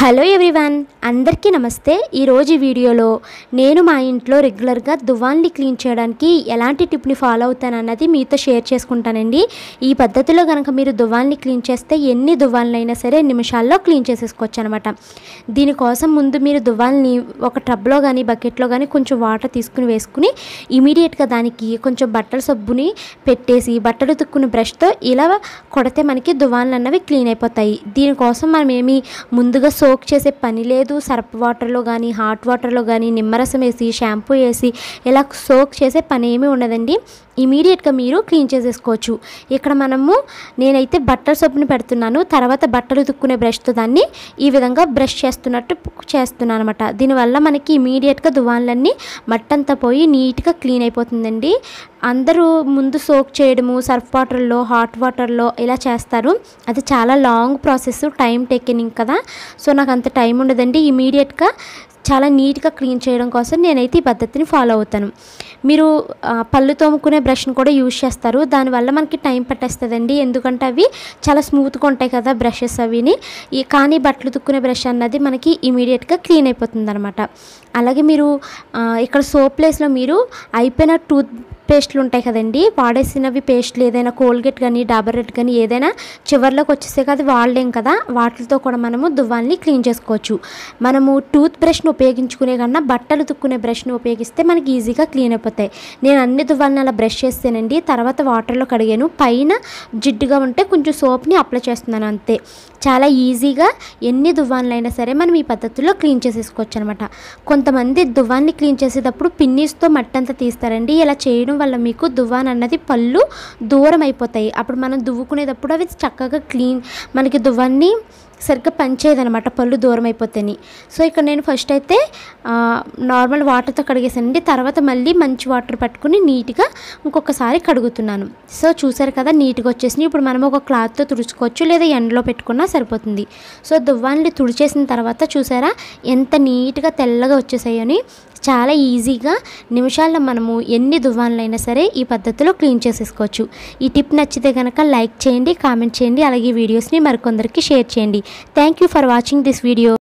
hello everyone అందరికీ నమస్తే ఈరోజు ఈ వీడియోలో నేను మా ఇంట్లో రెగ్యులర్గా దువ్వాన్ని క్లీన్ చేయడానికి ఎలాంటి టిప్ని ఫాలో అవుతానన్నది మీతో షేర్ చేసుకుంటానండి ఈ పద్ధతిలో కనుక మీరు దువ్వాన్ని క్లీన్ చేస్తే ఎన్ని దువ్వాలనైనా సరే నిమిషాల్లో క్లీన్ చేసేసుకోవచ్చు అనమాట దీనికోసం ముందు మీరు దువ్వాల్ని ఒక టబ్లో కానీ బకెట్లో కానీ కొంచెం వాటర్ తీసుకుని వేసుకుని ఇమీడియట్గా దానికి కొంచెం బట్టల సబ్బుని పెట్టేసి బట్టలు తుక్కుని బ్రష్తో ఇలా కొడితే మనకి దువ్వాన్లు అన్నవి క్లీన్ అయిపోతాయి దీనికోసం మనం ఏమి ముందుగా సోక్ చేసే పని లేదు సర్ప్ వాటర్లో కానీ హాట్ వాటర్లో కానీ నిమ్మరసం వేసి షాంపూ వేసి ఇలా సోక్ చేసే పని ఏమీ ఉండదండి ఇమీడియట్గా మీరు క్లీన్ చేసేసుకోవచ్చు ఇక్కడ మనము నేనైతే బట్టల సబ్బుని పెడుతున్నాను తర్వాత బట్టలు తుక్కునే బ్రష్తో దాన్ని ఈ విధంగా బ్రష్ చేస్తున్నట్టు చేస్తున్నాను అనమాట దీనివల్ల మనకి ఇమీడియట్గా దువాన్లన్నీ మట్టంతా పోయి నీట్గా క్లీన్ అయిపోతుందండి అందరూ ముందు సోక్ చేయడము సర్ఫ్ వాటర్లో హాట్ వాటర్లో ఇలా చేస్తారు అది చాలా లాంగ్ ప్రాసెస్ టైం టేకింగ్ కదా సో నాకు అంత టైం ఉండదండి ఇమీడియట్గా చాలా నీట్గా క్లీన్ చేయడం కోసం నేనైతే ఈ పద్ధతిని ఫాలో అవుతాను మీరు ఆ, పళ్ళు తోముకునే బ్రష్ని కూడా యూజ్ చేస్తారు దానివల్ల మనకి టైం పట్టేస్తుందండి ఎందుకంటే అవి చాలా స్మూత్గా ఉంటాయి కదా బ్రషెస్ అవిని ఈ కానీ బట్టలు తుక్కునే బ్రష్ అన్నది మనకి ఇమీడియట్గా క్లీన్ అయిపోతుంది అనమాట అలాగే మీరు ఆ, ఇక్కడ సోప్ ప్లేస్లో మీరు అయిపోయిన టూత్ పేస్ట్లు ఉంటాయి కదండి వాడేసినవి పేస్ట్లు ఏదైనా కోల్గేట్ కానీ డాబర్ రెడ్ కానీ ఏదైనా చివరిలోకి వచ్చేసే కదా వాడలేం కదా వాటితో కూడా మనము దువ్వాల్ని క్లీన్ చేసుకోవచ్చు మనము టూత్ బ్రష్ను ఉపయోగించుకునే కన్నా బట్టలు తుక్కునే బ్రష్ను ఉపయోగిస్తే మనకి ఈజీగా క్లీన్ అయిపోతాయి నేను అన్ని దువ్వాలని అలా బ్రష్ చేస్తానండి తర్వాత వాటర్లో కడిగాను పైన జిడ్డుగా ఉంటే కొంచెం సోప్ని అప్లై చేస్తున్నాను అంతే చాలా ఈజీగా ఎన్ని దువ్వాన్లైనా సరే మనం ఈ పద్ధతిలో క్లీన్ చేసేసుకోవచ్చు అనమాట కొంతమంది దువ్వాన్ని క్లీన్ చేసేటప్పుడు పిన్నీస్తో మట్టి అంతా తీస్తారండి ఇలా చేయడం వల్ల మీకు దువ్వాన్ అన్నది పళ్ళు దూరం అయిపోతాయి అప్పుడు మనం దువ్వుకునేటప్పుడు అవి చక్కగా క్లీన్ మనకి దువ్వాన్ని సరిగ్గా పనిచేయదనమాట పళ్ళు దూరం అయిపోతాయి సో ఇక్కడ నేను ఫస్ట్ అయితే ఆ, నార్మల్ వాటర్తో కడిగేసానండి తర్వాత మళ్ళీ మంచి వాటర్ పట్టుకుని నీట్గా ఇంకొకసారి కడుగుతున్నాను సో చూసారు కదా నీట్గా వచ్చేసింది ఇప్పుడు మనం ఒక క్లాత్తో తుడుచుకోవచ్చు లేదా ఎండలో పెట్టుకున్నా సరిపోతుంది సో దువ్వాన్ని తుడిచేసిన తర్వాత చూసారా ఎంత నీట్గా తెల్లగా వచ్చేసాయని చాలా ఈజీగా నిమిషాల్లో మనము ఎన్ని దువ్వాన్లైనా సరే ఈ పద్ధతిలో క్లీన్ చేసేసుకోవచ్చు ఈ టిప్ నచ్చితే కనుక లైక్ చేయండి కామెంట్ చేయండి అలాగే ఈ వీడియోస్ని మరికొందరికి షేర్ చేయండి thank you for watching this video